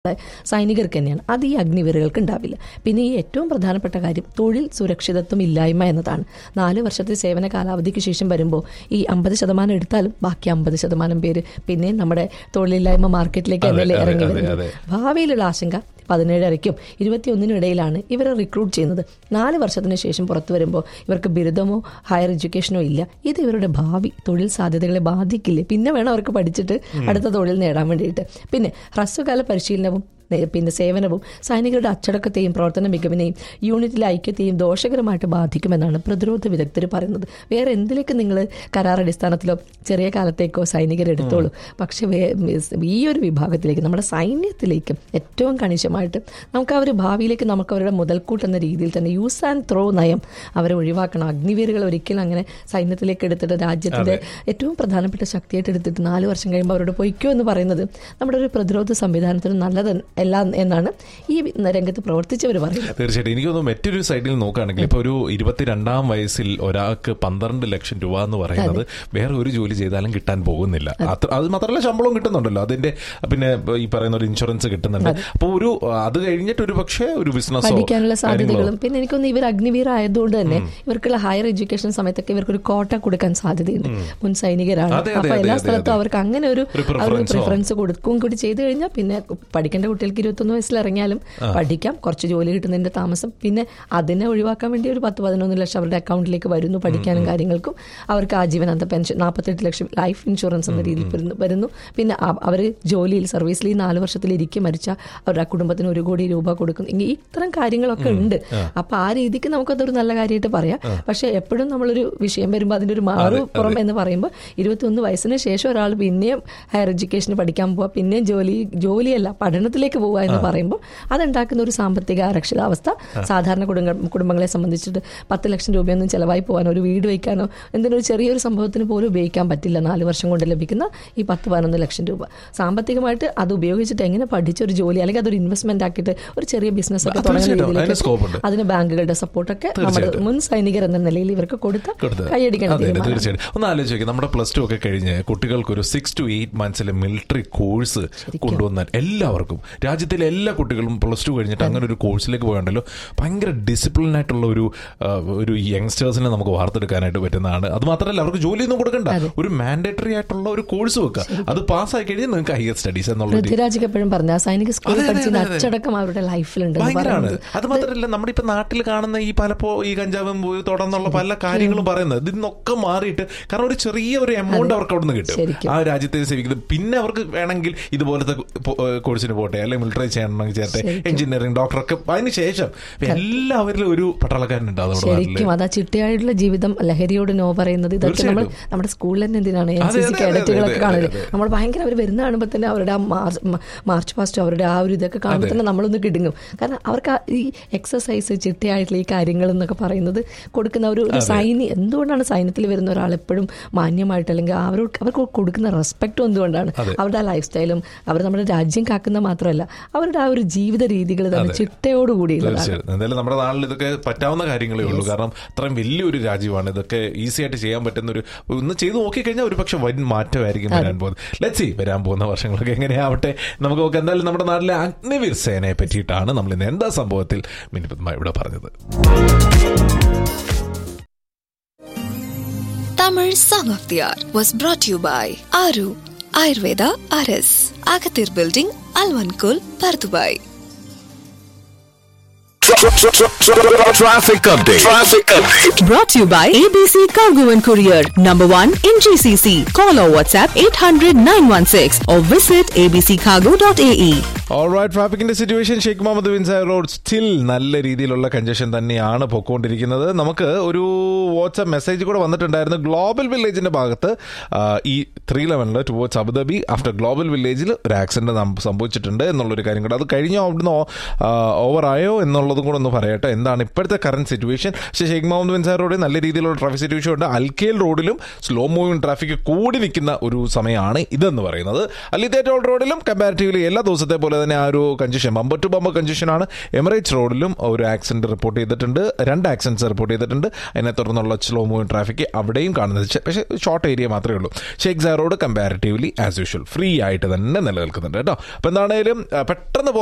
സൈനികർക്ക് തന്നെയാണ് അത് ഈ അഗ്നിവീറുകൾക്ക് ഉണ്ടാവില്ല പിന്നെ ഈ ഏറ്റവും പ്രധാനപ്പെട്ട കാര്യം തൊഴിൽ സുരക്ഷിതത്വം ഇല്ലായ്മ എന്നതാണ് നാല് വർഷത്തെ സേവന കാലാവധിക്ക് ശേഷം വരുമ്പോൾ ഈ അമ്പത് ശതമാനം എടുത്താലും ബാക്കി അമ്പത് ശതമാനം പേര് പിന്നെ നമ്മുടെ തൊഴിലില്ലായ്മ മാർക്കറ്റിലേക്ക് അതെ, തന്നെ അതെ, ഇറങ്ങി അതെ, വരുന്നത് അതെ. ഭാവിയിലുള്ള ആശങ്ക പതിനേഴരയ്ക്കും ഇരുപത്തിയൊന്നിനും ഇടയിലാണ് ഇവരെ റിക്രൂട്ട് ചെയ്യുന്നത് നാല് വർഷത്തിന് ശേഷം പുറത്തു വരുമ്പോൾ ഇവർക്ക് ബിരുദമോ ഹയർ എഡ്യൂക്കേഷനോ ഇല്ല ഇത് ഇവരുടെ ഭാവി തൊഴിൽ സാധ്യതകളെ ബാധിക്കില്ലേ പിന്നെ വേണം അവർക്ക് പഠിച്ചിട്ട് അടുത്ത തൊഴിൽ നേടാൻ വേണ്ടിയിട്ട് പിന്നെ ഹ്രസ്വകാല പരിശീലനവും നേ- പിന്നെ സേവനവും സൈനികരുടെ അച്ചടക്കത്തെയും പ്രവർത്തന മികവിനെയും യൂണിറ്റിലെ ഐക്യത്തെയും ദോഷകരമായിട്ട് ബാധിക്കുമെന്നാണ് പ്രതിരോധ വിദഗ്ധർ പറയുന്നത് വേറെ എന്തിലേക്ക് നിങ്ങൾ കരാർ അടിസ്ഥാനത്തിലോ ചെറിയ കാലത്തേക്കോ സൈനികരെ എടുത്തോളൂ പക്ഷെ വേ- ഈ ഒരു വിഭാഗത്തിലേക്ക് നമ്മുടെ സൈന്യത്തിലേക്ക് ഏറ്റവും കണിശമായിട്ട് നമുക്ക് അവർ ഭാവിയിലേക്ക് നമുക്ക് അവരുടെ മുതൽക്കൂട്ട് എന്ന രീതിയിൽ തന്നെ യൂസ് ആൻഡ് ത്രോ നയം അവരെ ഒഴിവാക്കണം അഗ്നിവീറുകൾ ഒരിക്കലും അങ്ങനെ സൈന്യത്തിലേക്ക് എടുത്തിട്ട് രാജ്യത്തിന്റെ ഏറ്റവും പ്രധാനപ്പെട്ട ശക്തിയായിട്ട് എടുത്തിട്ട് നാല് വർഷം കഴിയുമ്പോൾ അവരോട് പൊയ്ക്കോ എന്ന് പറയുന്നത് നമ്മുടെ ഒരു പ്രതിരോധ സംവിധാനത്തിന് നല്ലത് അല്ല എന്നാണ് ഈ രംഗത്ത് പ്രവർത്തിച്ചവർ പറയുന്നത് തീർച്ചയായിട്ടും എനിക്ക് തോന്നുന്നു മറ്റൊരു സൈഡിൽ നോക്കുകയാണെങ്കിൽ ഇപ്പൊ ഒരു ഇരുപത്തിരണ്ടാം വയസ്സിൽ ഒരാൾക്ക് പന്ത്രണ്ട് ലക്ഷം രൂപ എന്ന് പറയുന്നത് വേറെ ഒരു ജോലി ചെയ്താലും കിട്ടാൻ പോകുന്നില്ല അത്ര അത് മാത്രമല്ല ശമ്പളവും കിട്ടുന്നുണ്ടല്ലോ അതിന്റെ പിന്നെ ഈ പറയുന്ന ഒരു ഇൻഷുറൻസ് കിട്ടുന്നുണ്ട് അപ്പോൾ ഒരു അത് കഴിഞ്ഞിട്ട് ഒരു പക്ഷേ ഒരു ബിസിനസ്സോ പഠിക്കാനുള്ള സാധ്യതകളും പിന്നെ എനിക്കൊന്ന് ഇവർ അഗ്നിവീർ ആയതുകൊണ്ട് തന്നെ ഇവർക്കുള്ള ഹയർ എഡ്യൂക്കേഷൻ സമയത്തൊക്കെ ഇവർക്ക് ഒരു കോട്ട കൊടുക്കാൻ സാധ്യതയുണ്ട് മുൻ സൈനികരാണ് അതെ, അതെ, അപ്പൊ എല്ലാ അതെ, സ്ഥലത്തും അതെ. അവർക്ക് അങ്ങനെ ഒരു ഒരു preference ഓ. പ്രിഫറൻസ് കൊടുക്കും കൂടി ചെയ്തു കഴിഞ്ഞാൽ പിന്നെ പഠിക്കേണ്ട കുട്ടികൾക്ക് ഇരുപത്തൊന്ന് വയസ്സിൽ ഇറങ്ങിയാലും പഠിക്കാം കുറച്ച് ജോലി കിട്ടുന്നതിന്റെ താമസം പിന്നെ അതിനെ ഒഴിവാക്കാൻ വേണ്ടി ഒരു പത്ത് പതിനൊന്ന് ലക്ഷം അവരുടെ അക്കൗണ്ടിലേക്ക് വരുന്നു പഠിക്കാനും കാര്യങ്ങൾക്കും അവർക്ക് ആജീവനാന്ത പെൻഷൻ നാൽപ്പത്തെട്ട് ലക്ഷം ലൈഫ് ഇൻഷുറൻസ് എന്ന രീതിയിൽ വരുന്നു- വരുന്നു പിന്നെ അവർ ജോലിയിൽ സർവീസിൽ ഈ നാല് വർഷത്തിൽ ഇരിക്കെ മരിച്ച അവരുടെ ആ കുടുംബത്തിന് ഒരു കോടി രൂപ കൊടുക്കുന്നു ഇങ്ങനെ ഇത്തരം കാര്യങ്ങളൊക്കെ ഉണ്ട് അപ്പൊ ആ രീതിക്ക് നമുക്കതൊരു നല്ല കാര്യമായിട്ട് പറയാം പക്ഷെ എപ്പോഴും നമ്മളൊരു വിഷയം വരുമ്പോൾ അതിന്റെ ഒരു മാറുപുറം എന്ന് പറയുമ്പോൾ ഇരുപത്തിയൊന്ന് വയസ്സിന് ശേഷം ഒരാൾ പിന്നെയും ഹയർ എഡ്യൂക്കേഷന് പഠിക്കാൻ പോവുക പിന്നെയും ജോലി ജോലിയല്ല പഠനത്തിലേക്ക് പോവുക എന്ന് പറയുമ്പോൾ അതുണ്ടാക്കുന്ന ഒരു സാമ്പത്തിക അരക്ഷിതാവസ്ഥ സാധാരണ കുടുംബ കുടുംബങ്ങളെ സംബന്ധിച്ചിട്ട് പത്ത് ലക്ഷം രൂപയൊന്നും ചെലവായി പോകാനോ ഒരു വീട് വയ്ക്കാനോ എന്തിനൊരു ചെറിയൊരു സംഭവത്തിന് പോലും ഉപയോഗിക്കാൻ പറ്റില്ല നാല് വർഷം കൊണ്ട് ലഭിക്കുന്ന ഈ പത്ത് പതിനൊന്ന് ലക്ഷം രൂപ സാമ്പത്തികമായിട്ട് അത് ഉപയോഗിച്ചിട്ട് എങ്ങനെ പഠിച്ച ഒരു ജോലി അല്ലെങ്കിൽ അതൊരു ഇൻവെസ്റ്റ്മെന്റ് ആക്കിയിട്ട് ഒരു ചെറിയ ബിസിനസ് ഒക്കെ തുടങ്ങുന്ന തീർച്ചയായിട്ടും. അതിന് scope ഉണ്ട്. രീതിയിലേക്ക് അതിന് ബാങ്കുകളുടെ സപ്പോർട്ടൊക്കെ നമ്മുടെ തീർച്ചയായിട്ടും. മുൻ സൈനികർ എന്ന നിലയിൽ ഇവർക്ക് കൊടുത്ത കൊടുത്തത്. കൈയടിക്കേണ്ട അതെ, അതെ, തീരുമാനമാണ്. തീർച്ചയായിട്ടും ഒന്ന് ആലോചിക്കുക നമ്മുടെ പ്ലസ് ടു ഒക്കെ കഴിഞ്ഞ് കുട്ടികൾക്ക് ഒരു സിക്സ് ടു എയ്റ്റ് മന്ത്സിലെ മിലിറ്ററി കോഴ്സ് കൊണ്ടുവന്നാൽ എല്ലാവർക്കും രാജ്യത്തിലെ എല്ലാ കുട്ടികളും പ്ലസ് ടു കഴിഞ്ഞിട്ട് അങ്ങനെ ഒരു കോഴ്സിലേക്ക് പോകണ്ടല്ലോ ഭയങ്കര ഡിസിപ്ലിൻ ആയിട്ടുള്ള ഒരു ആ, ഒരു യങ്സ്റ്റേഴ്സിനെ നമുക്ക് വാർത്തെടുക്കാനായിട്ട് പറ്റുന്നതാണ് അത് മാത്രമല്ല അവർക്ക് ജോലിയൊന്നും കൊടുക്കണ്ട ഒരു മാൻഡേറ്ററി ആയിട്ടുള്ള ഒരു കോഴ്സ് വെക്കുക അത് പാസ്സായി കഴിഞ്ഞാൽ നിങ്ങൾക്ക് ഹയർ സ്റ്റഡീസ് എന്നുള്ള ഒരു പൃഥ്വിരാജ് എപ്പോഴും പറഞ്ഞ ആ സൈനിക സ്കൂളിൽ അതെ, അതെ, പഠിച്ചതിന് അതെ, അതെ. അച്ചടക്കം അവരുടെ ലൈഫിലുണ്ട് ഭയങ്കരമാണ് അത് മാത്രമല്ല നമ്മുടെ ഇപ്പൊ നാട്ടിൽ കാണുന്ന ഈ പലപ്പോ ഈ കഞ്ചാവും പോയി തുടർന്നുള്ള പല കാര്യങ്ങളും പറയുന്നത് ഇതിൽ നിന്നൊക്കെ മാറിയിട്ട് കാരണം ഒരു ചെറിയ ഒരു എമൗണ്ട് അവർക്ക് അവിടെ നിന്ന് കിട്ടും ശരിക്കും. ആ രാജ്യത്തെ സേവിക്കുന്നത് പിന്നെ അവർക്ക് വേണമെങ്കിൽ ഇതുപോലത്തെ പൊ- ഏഹ് കോഴ്സിന് പോട്ടെ അല്ലെങ്കിൽ മിലിറ്ററി ചെയ്യണമെങ്കിൽ ചേരട്ടെ എഞ്ചിനീയറിംഗ് ഡോക്ടറൊക്കെ അതിന് ശേഷം എല്ലാവരിലും ഒരു പട്ടാളക്കാരനുണ്ടാവും നമ്മുടെ നാട്ടില് ശരിക്കും അതാ ചിട്ടയായിട്ടുള്ള ജീവിതം ലഹരിയോട് നോ പറയുന്നത് ഇതൊക്കെ നമ്മൾ തീർച്ചയായിട്ടും. നമ്മുടെ സ്കൂളിൽ തന്നെ എന്തിനാണ് എൻ അതെ, സി സി അതെ, അതെ, കേഡറ്റുകളൊക്കെ അതെ, കാണില്ലേ അതെ, അതെ. നമ്മൾ ഭയങ്കര അവർ വരുന്ന കാണുമ്പോൾ തന്നെ അവരുടെ ആ മാർച്ച് മ- മാർച്ച് പാസ്റ്റ് അവരുടെ ആ ഒരു ഇതൊക്കെ കാണുമ്പോൾ തന്നെ നമ്മളൊന്ന് കിടുങ്ങും കാരണം അവർക്ക് ആ ഈ എക്സസൈസ് ചിട്ടയായിട്ടുള്ള ഈ കാര്യങ്ങൾ എന്നൊക്കെ പറയുന്നത് കൊടുക്കുന്ന ഒരു ഒരു സൈന്യ എന്തുകൊണ്ടാണ് സൈന്യത്തിൽ വരുന്ന ഒരാൾ എപ്പോഴും മാന്യമായിട്ട് അല്ലെങ്കിൽ അവരോട് അവർക്ക് കൊടുക്കുന്ന റെസ്പെക്റ്റും എന്തുകൊണ്ടാണ് അവരുടെ ആ ലൈഫ് സ്റ്റൈലും അവർ നമ്മുടെ രാജ്യം കാക്കുന്ന മാത്രമല്ല അവരുടെ ആ ഒരു ജീവിത രീതികൾ തന്നെ ചിട്ടയോടുകൂടിയുള്ളതാണ് തീർച്ചയായിട്ടും എന്തായാലും നമ്മുടെ നാട്ടിൽ ഇതൊക്കെ പറ്റാവുന്ന കാര്യങ്ങളേ ഉള്ളൂ കാരണം അത്രയും വലിയൊരു രാജ്യമാണ് ഇതൊക്കെ ഈസി ആയിട്ട് ചെയ്യാൻ പറ്റുന്ന ഒരു ഒന്ന് ചെയ്ത് നോക്കിക്കഴിഞ്ഞാൽ ഒരു പക്ഷെ വൻ മാറ്റമായിരിക്കും വരാൻ പോകുന്നത് ലെറ്റ്സി വരാൻ പോകുന്ന വർഷങ്ങളൊക്കെ എങ്ങനെയാവട്ടെ നമുക്ക് നോക്കാം എന്തായാലും നമ്മുടെ നാട്ടിലെ അഗ്നിവീർ സേനയെ പറ്റിയിട്ടാണ് നമ്മൾ ഇന്ന് എന്താ സംഭവത്തിൽ മിനിപത്മ ഇവിടെ പറഞ്ഞത് Tamil Song of the Hour was brought to you by Aru Ayurveda RS, Agathir Building, Alvankul, Pardubai. Traffic update. Traffic update. Brought to you by ABC Cargo and Courier, number one in GCC. Call or WhatsApp 800 916 or visit abccargo.ae. All right ട്രാഫിക്കിന്റെ situation Sheikh Mohammed bin Zayed road still നല്ല രീതിയിലുള്ള congestion തന്നെയാണ് പൊക്കോണ്ടിരിക്കുന്നത് നമുക്ക് ഒരു WhatsApp message കൂടെ വന്നിട്ടുണ്ടായിരുന്നു global വില്ലേജിന്റെ ഭാഗത്ത് ആ, ഈ ത്രീ ലെവനിൽ ടുവേർഡ്സ് അബുദാബി ആഫ്റ്റർ ഗ്ലോബൽ വില്ലേജിൽ ഒരു ആക്സിഡന്റ് സംഭവിച്ചിട്ടുണ്ട് എന്നുള്ളൊരു കാര്യം കൂടെ അത് കഴിഞ്ഞോ അവിടുന്ന് ഓവർ ആയോ എന്നുള്ളതും കൂടെ ഒന്ന് പറയട്ടെ എന്താണ് ഇപ്പോഴത്തെ കറന്റ് സിറ്റുവേഷൻ പക്ഷേ ഷെയ്ഖ് മുഹമ്മദ് ബിൻ സായർ റോഡിൽ നല്ല രീതിയിലുള്ള ട്രാഫിക് സിറ്റുവേഷൻ ഉണ്ട് അൽക്കേൽ റോഡിലും സ്ലോ മൂവിംഗ് ട്രാഫിക് കൂടി നിൽക്കുന്ന ഒരു സമയമാണ് ഇതെന്ന് പറയുന്നത് അലിത്തേറ്റോൾ റോഡിലും കമ്പാരിറ്റീവ്ലി എല്ലാ ദിവസത്തെ പോലെ തന്നെ ആ ഒരു കഞ്ചഷൻ ബമ്പർ ടു ബമ്പർ കഞ്ചഷനാണ് എമിറേറ്റ്സ് റോഡിലും ഒരു ആക്സിഡന്റ് റിപ്പോർട്ട് ചെയ്തിട്ടുണ്ട് രണ്ട് ആക്സിഡൻസ് റിപ്പോർട്ട് ചെയ്തിട്ടുണ്ട് അതിനെ തുടർന്നുള്ള സ്ലോ മൂവിംഗ് ട്രാഫിക് അവിടെയും കാണുന്നത് ചെ- പക്ഷേ ഷോർട്ട് ഏരിയ മാത്രമേ ഉള്ളൂ Sheikh Zayed road comparatively as usual free ആയിട്ട് തന്നെ നിലനിൽക്കുന്നുണ്ട് കേട്ടോ അപ്പോൾ എന്താണേലും ആ, പെട്ടെന്ന്